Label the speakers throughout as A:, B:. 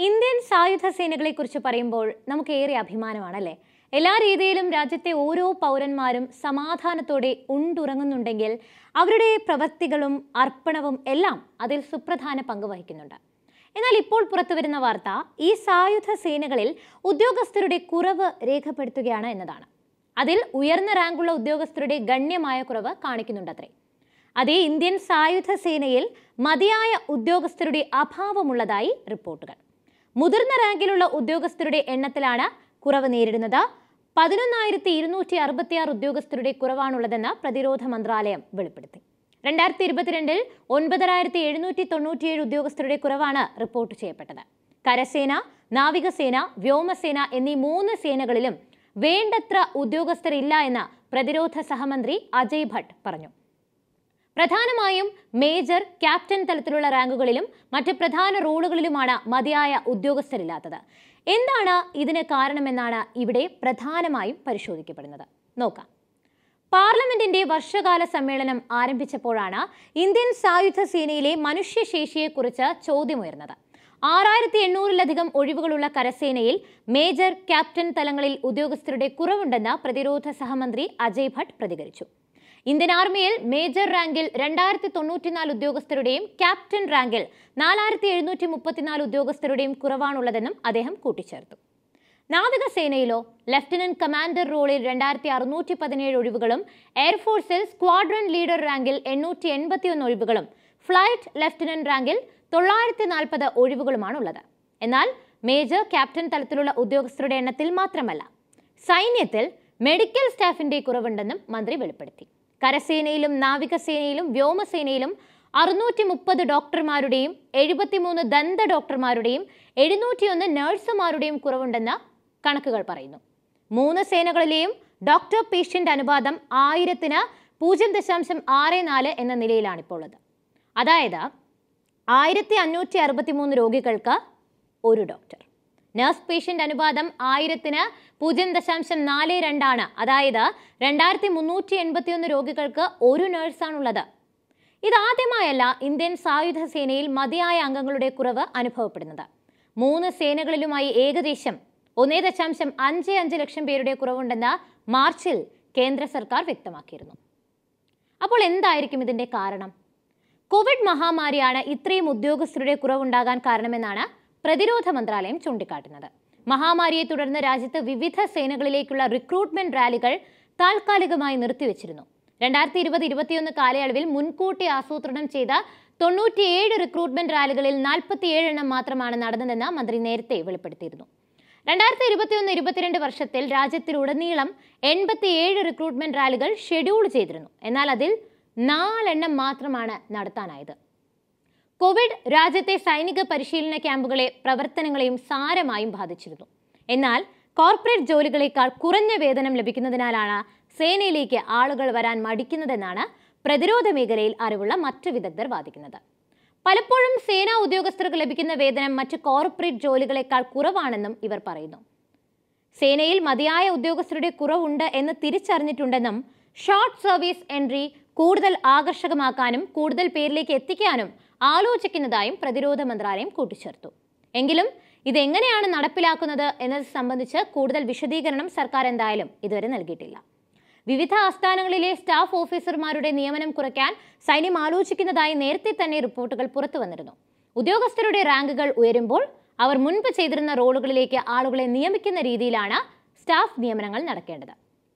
A: Indian സായുധ സേനകളെക്കുറിച്ച് പറയുമ്പോൾ നമുക്ക് ഏറെ അഭിമാനമാണല്ലേ എല്ലാ രീതിയിലും രാജ്യത്തെ ഓരോ പൗരന്മാരും സമാധാനത്തോടെ ഉണ്ടുറങ്ങുന്നുണ്ടെങ്കിൽ അവരുടെ പ്രവൃത്തികളും അർപ്പണവും എല്ലാം അതിൽ സുപ്രധാന പങ്ക് വഹിക്കുന്നുണ്ട് എന്നാൽ ഇപ്പോൾ പുറത്തുവരുന്ന വാർത്ത ഈ സായുധ സേനകളിൽ ഉദ്യോഗസ്ഥരുടെ കുറവ് രേഖപ്പെടുത്തുകയാണ് എന്നതാണ് അതിൽ ഉയർന്ന റാങ്കുള്ള ഉദ്യോഗസ്ഥരുടെ ഗണ്യമായ കുറവ് കാണിക്കുന്നുണ്ടത്രേ അതേ ഇന്ത്യൻ സായുധ സേനയിൽ മതിയായ ഉദ്യോഗസ്ഥരുടെ അഭാവമുള്ളതായി റിപ്പോർട്ടുകൾ മുതിർന്ന റാങ്കിലുള്ള ഉദ്യോഗസ്ഥരുടെ എണ്ണത്തിലാണ് കുറവ് നേരിടുന്നത് പതിനൊന്നായിരത്തി ഇരുന്നൂറ്റി അറുപത്തിയാറ് ഉദ്യോഗസ്ഥരുടെ കുറവാണുള്ളതെന്ന് പ്രതിരോധ മന്ത്രാലയം വെളിപ്പെടുത്തി രണ്ടായിരത്തി ഇരുപത്തിരണ്ടിൽ ഒൻപതിനായിരത്തി എഴുന്നൂറ്റി തൊണ്ണൂറ്റിയേഴ് ഉദ്യോഗസ്ഥരുടെ കുറവാണ് റിപ്പോർട്ട് ചെയ്യപ്പെട്ടത് കരസേന നാവികസേന വ്യോമസേന എന്നീ മൂന്ന് സേനകളിലും വേണ്ടത്ര ഉദ്യോഗസ്ഥരില്ല എന്ന് പ്രതിരോധ സഹമന്ത്രി അജയ് ഭട്ട് പറഞ്ഞു പ്രധാനമായും മേജർ ക്യാപ്റ്റൻ തലത്തിലുള്ള റാങ്കുകളിലും മറ്റ് പ്രധാന റോളുകളിലുമാണ് മതിയായ ഉദ്യോഗസ്ഥരില്ലാത്തത് എന്താണ് ഇതിന് കാരണമെന്നാണ് ഇവിടെ പ്രധാനമായും പരിശോധിക്കപ്പെടുന്നത് നോക്കാം പാർലമെന്റിന്റെ വർഷകാല സമ്മേളനം ആരംഭിച്ചപ്പോഴാണ് ഇന്ത്യൻ സായുധ സേനയിലെ മനുഷ്യശേഷിയെക്കുറിച്ച് ചോദ്യമുയർന്നത് ആറായിരത്തി എണ്ണൂറിലധികം ഒഴിവുകളുള്ള കരസേനയിൽ മേജർ ക്യാപ്റ്റൻ തലങ്ങളിൽ ഉദ്യോഗസ്ഥരുടെ കുറവുണ്ടെന്ന് പ്രതിരോധ സഹമന്ത്രി അജയ് ഭട്ട് പ്രതികരിച്ചു ഇന്ത്യൻ ആർമിയിൽ മേജർ റാങ്കിൽ രണ്ടായിരത്തി തൊണ്ണൂറ്റിനാല് ഉദ്യോഗസ്ഥരുടെയും ക്യാപ്റ്റൻ റാങ്കിൽ നാലായിരത്തി എഴുന്നൂറ്റി മുപ്പത്തിനാല് ഉദ്യോഗസ്ഥരുടെയും കുറവാണുള്ളതെന്നും അദ്ദേഹം കൂട്ടിച്ചേർത്തു നാവികസേനയിലോ ലഫ്റ്റനന്റ് കമാൻഡർ റോളിൽ രണ്ടായിരത്തി അറുന്നൂറ്റി പതിനേഴ് ഒഴിവുകളും എയർഫോഴ്സിൽ സ്ക്വാഡ്രൺ ലീഡർ റാങ്കിൽ എണ്ണൂറ്റി എൺപത്തിയൊന്ന് ഒഴിവുകളും ഫ്ലൈറ്റ് ലഫ്റ്റനന്റ് റാങ്കിൽ തൊള്ളായിരത്തി നാൽപ്പത് ഒഴിവുകളുമാണുള്ളത് എന്നാൽ മേജർ ക്യാപ്റ്റൻ തലത്തിലുള്ള ഉദ്യോഗസ്ഥരുടെ എണ്ണത്തിൽ മാത്രമല്ല സൈന്യത്തിൽ മെഡിക്കൽ സ്റ്റാഫിന്റെ കുറവുണ്ടെന്നും മന്ത്രി വെളിപ്പെടുത്തി കരസേനയിലും നാവികസേനയിലും വ്യോമസേനയിലും അറുന്നൂറ്റി മുപ്പത് ഡോക്ടർമാരുടെയും എഴുപത്തിമൂന്ന് ദന്ത ഡോക്ടർമാരുടെയും എഴുന്നൂറ്റിയൊന്ന് നഴ്സുമാരുടെയും കുറവുണ്ടെന്ന് കണക്കുകൾ പറയുന്നു മൂന്ന് സേനകളിലെയും ഡോക്ടർ പേഷ്യന്റ് അനുപാതം ആയിരത്തിന് പൂജ്യം ദശാംശം ആറ് നാല് എന്ന നിലയിലാണ് ഇപ്പോൾ ഉള്ളത് അതായത് ആയിരത്തി അഞ്ഞൂറ്റി അറുപത്തി മൂന്ന് രോഗികൾക്ക് ഒരു ഡോക്ടർ നഴ്സ് പേഷ്യന്റ് അനുപാതം ആയിരത്തിന് പൂജ്യം ദശാംശം നാല് രണ്ടാണ് അതായത് രണ്ടായിരത്തി മുന്നൂറ്റി എൺപത്തിയൊന്ന് രോഗികൾക്ക് ഒരു നഴ്സാണുള്ളത് ഇതാദ്യമായല്ല ഇന്ത്യൻ സായുധ സേനയിൽ മതിയായ അംഗങ്ങളുടെ കുറവ് അനുഭവപ്പെടുന്നത് മൂന്ന് സേനകളിലുമായി ഏകദേശം ഒന്നേ ദശാംശം അഞ്ച് അഞ്ച് ലക്ഷം പേരുടെ കുറവുണ്ടെന്ന് മാർച്ചിൽ കേന്ദ്ര സർക്കാർ വ്യക്തമാക്കിയിരുന്നു അപ്പോൾ എന്തായിരിക്കും ഇതിന്റെ കാരണം കോവിഡ് മഹാമാരിയാണ് ഇത്രയും ഉദ്യോഗസ്ഥരുടെ കുറവുണ്ടാകാൻ കാരണമെന്നാണ് പ്രതിരോധ മന്ത്രാലയം ചൂണ്ടിക്കാട്ടുന്നത് മഹാമാരിയെ തുടർന്ന് രാജ്യത്ത് വിവിധ സേനകളിലേക്കുള്ള റിക്രൂട്ട്മെന്റ് റാലികൾ താൽക്കാലികമായി നിർത്തിവെച്ചിരുന്നു രണ്ടായിരത്തി ഇരുപത് ഇരുപത്തിയൊന്ന് കാലയളവിൽ മുൻകൂട്ടി ആസൂത്രണം ചെയ്ത തൊണ്ണൂറ്റിയേഴ് റിക്രൂട്ട്മെന്റ് റാലികളിൽ നാൽപ്പത്തിയേഴ് എണ്ണം മാത്രമാണ് നടന്നതെന്ന് മന്ത്രി നേരത്തെ വെളിപ്പെടുത്തിയിരുന്നു രണ്ടായിരത്തി ഇരുപത്തിയൊന്ന് ഇരുപത്തിരണ്ട് വർഷത്തിൽ രാജ്യത്തിലുടനീളം എൺപത്തിയേഴ് റിക്രൂട്ട്മെന്റ് റാലികൾ ഷെഡ്യൂൾ ചെയ്തിരുന്നു എന്നാൽ അതിൽ നാലെണ്ണം മാത്രമാണ് നടത്താനായത് കോവിഡ് രാജ്യത്തെ സൈനിക പരിശീലന ക്യാമ്പുകളെ പ്രവർത്തനങ്ങളെയും സാരമായും ബാധിച്ചിരുന്നു എന്നാൽ കോർപ്പറേറ്റ് ജോലികളേക്കാൾ കുറഞ്ഞ വേതനം ലഭിക്കുന്നതിനാലാണ് സേനയിലേക്ക് ആളുകൾ വരാൻ മടിക്കുന്നതെന്നാണ് പ്രതിരോധ മേഖലയിൽ അറിവുള്ള മറ്റു വിദഗ്ധർ വാദിക്കുന്നത് പലപ്പോഴും സേനാ ഉദ്യോഗസ്ഥർക്ക് ലഭിക്കുന്ന വേതനം മറ്റ് കോർപ്പറേറ്റ് ജോലികളെക്കാൾ കുറവാണെന്നും ഇവർ പറയുന്നു സേനയിൽ മതിയായ ഉദ്യോഗസ്ഥരുടെ കുറവുണ്ട് എന്ന് തിരിച്ചറിഞ്ഞിട്ടുണ്ടെന്നും ഷോർട്ട് സർവീസ് എൻട്രി കൂടുതൽ ആകർഷകമാക്കാനും കൂടുതൽ പേരിലേക്ക് എത്തിക്കാനും ആലോചിക്കുന്നതായും പ്രതിരോധ മന്ത്രാലയം കൂട്ടിച്ചേർത്തു എങ്കിലും ഇതെങ്ങനെയാണ് നടപ്പിലാക്കുന്നത് എന്നത് സംബന്ധിച്ച് കൂടുതൽ വിശദീകരണം സർക്കാർ എന്തായാലും ഇതുവരെ നൽകിയിട്ടില്ല വിവിധ ആസ്ഥാനങ്ങളിലെ സ്റ്റാഫ് ഓഫീസർമാരുടെ നിയമനം കുറയ്ക്കാൻ സൈന്യം ആലോചിക്കുന്നതായി നേരത്തെ തന്നെ റിപ്പോർട്ടുകൾ പുറത്തു വന്നിരുന്നു ഉദ്യോഗസ്ഥരുടെ റാങ്കുകൾ ഉയരുമ്പോൾ അവർ മുൻപ് ചെയ്തിരുന്ന റോളുകളിലേക്ക് ആളുകളെ നിയമിക്കുന്ന രീതിയിലാണ് സ്റ്റാഫ് നിയമനങ്ങൾ നടക്കേണ്ടത്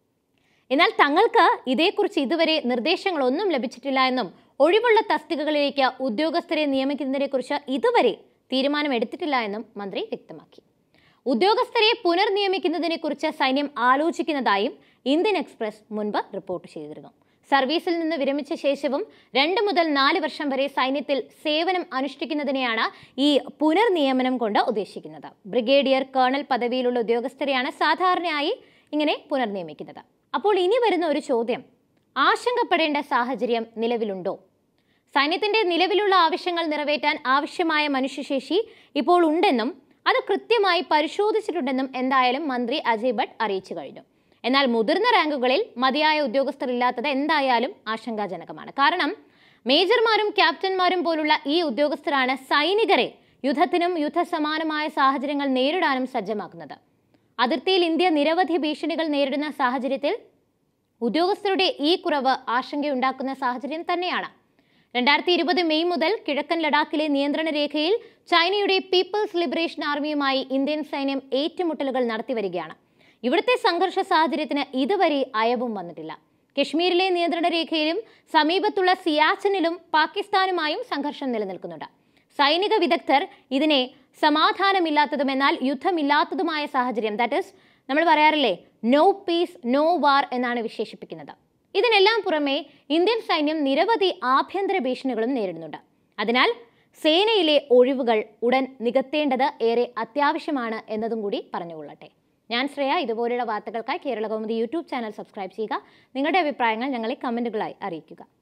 A: എന്നാൽ തങ്ങൾക്ക് ഇതേക്കുറിച്ച് ഇതുവരെ നിർദ്ദേശങ്ങളൊന്നും ലഭിച്ചിട്ടില്ല എന്നും ഒഴിവുള്ള തസ്തികകളിലേക്ക് ഉദ്യോഗസ്ഥരെ നിയമിക്കുന്നതിനെക്കുറിച്ച് ഇതുവരെ തീരുമാനമെടുത്തിട്ടില്ല എന്നും മന്ത്രി വ്യക്തമാക്കി ഉദ്യോഗസ്ഥരെ പുനർനിയമിക്കുന്നതിനെക്കുറിച്ച് സൈന്യം ആലോചിക്കുന്നതായും ഇന്ത്യൻ എക്സ്പ്രസ് മുൻപ് റിപ്പോർട്ട് ചെയ്തിരുന്നു സർവീസിൽ നിന്ന് വിരമിച്ച ശേഷവും രണ്ട് മുതൽ നാല് വർഷം വരെ സൈന്യത്തിൽ സേവനം അനുഷ്ഠിക്കുന്നതിനെയാണ് ഈ പുനർനിയമനം കൊണ്ട് ഉദ്ദേശിക്കുന്നത് ബ്രിഗേഡിയർ കേണൽ പദവിയിലുള്ള ഉദ്യോഗസ്ഥരെയാണ് സാധാരണയായി ഇങ്ങനെ പുനർനിയമിക്കുന്നത് അപ്പോൾ ഇനി വരുന്ന ഒരു ചോദ്യം ആശങ്കപ്പെടേണ്ട സാഹചര്യം നിലവിലുണ്ടോ സൈന്യത്തിന്റെ നിലവിലുള്ള ആവശ്യങ്ങൾ നിറവേറ്റാൻ ആവശ്യമായ മനുഷ്യശേഷി ഇപ്പോൾ ഉണ്ടെന്നും അത് കൃത്യമായി പരിശോധിച്ചിട്ടുണ്ടെന്നും എന്തായാലും മന്ത്രി അജയ് ഭട്ട് അറിയിച്ചു കഴിഞ്ഞു എന്നാൽ മുതിർന്ന റാങ്കുകളിൽ മതിയായ ഉദ്യോഗസ്ഥർ ഇല്ലാത്തത് എന്തായാലും ആശങ്കാജനകമാണ് കാരണം മേജർമാരും ക്യാപ്റ്റന്മാരും പോലുള്ള ഈ ഉദ്യോഗസ്ഥരാണ് സൈനികരെ യുദ്ധത്തിനും യുദ്ധസമാനമായ സാഹചര്യങ്ങൾ നേരിടാനും സജ്ജമാക്കുന്നത് അതിർത്തിയിൽ ഇന്ത്യ നിരവധി ഭീഷണികൾ നേരിടുന്ന സാഹചര്യത്തിൽ ഉദ്യോഗസ്ഥരുടെ ഈ കുറവ് ആശങ്കയുണ്ടാക്കുന്ന സാഹചര്യം തന്നെയാണ് രണ്ടായിരത്തി ഇരുപത് മെയ് മുതൽ കിഴക്കൻ ലഡാക്കിലെ നിയന്ത്രണ രേഖയിൽ ചൈനയുടെ പീപ്പിൾസ് ലിബറേഷൻ ആർമിയുമായി ഇന്ത്യൻ സൈന്യം ഏറ്റുമുട്ടലുകൾ നടത്തിവരികയാണ് ഇവിടുത്തെ സംഘർഷ സാഹചര്യത്തിന് ഇതുവരെ അയവും വന്നിട്ടില്ല കശ്മീരിലെ നിയന്ത്രണ രേഖയിലും സമീപത്തുള്ള സിയാച്ചിനിലും പാകിസ്ഥാനുമായും സംഘർഷം നിലനിൽക്കുന്നുണ്ട് സൈനിക വിദഗ്ധർ ഇതിനെ സമാധാനമില്ലാത്തതും എന്നാൽ യുദ്ധമില്ലാത്തതുമായ സാഹചര്യം ദാറ്റ് ഇസ് നമ്മൾ പറയാറില്ലേ നോ പീസ് നോ വാർ എന്നാണ് വിശേഷിപ്പിക്കുന്നത് ഇതിനെല്ലാം പുറമെ ഇന്ത്യൻ സൈന്യം നിരവധി ആഭ്യന്തര ഭീഷണികളും നേരിടുന്നുണ്ട് അതിനാൽ സേനയിലെ ഒഴിവുകൾ ഉടൻ നികത്തേണ്ടത് ഏറെ അത്യാവശ്യമാണ് എന്നതും കൂടി പറഞ്ഞുകൊള്ളട്ടെ ഞാൻ ശ്രേയ ഇതുപോലെയുള്ള വാർത്തകൾക്കായി Kerala Kaumudi YouTube channel subscribe ചെയ്യുക നിങ്ങളുടെ അഭിപ്രായങ്ങൾ ഞങ്ങളെ കമൻറ്റുകളായി അറിയിക്കുക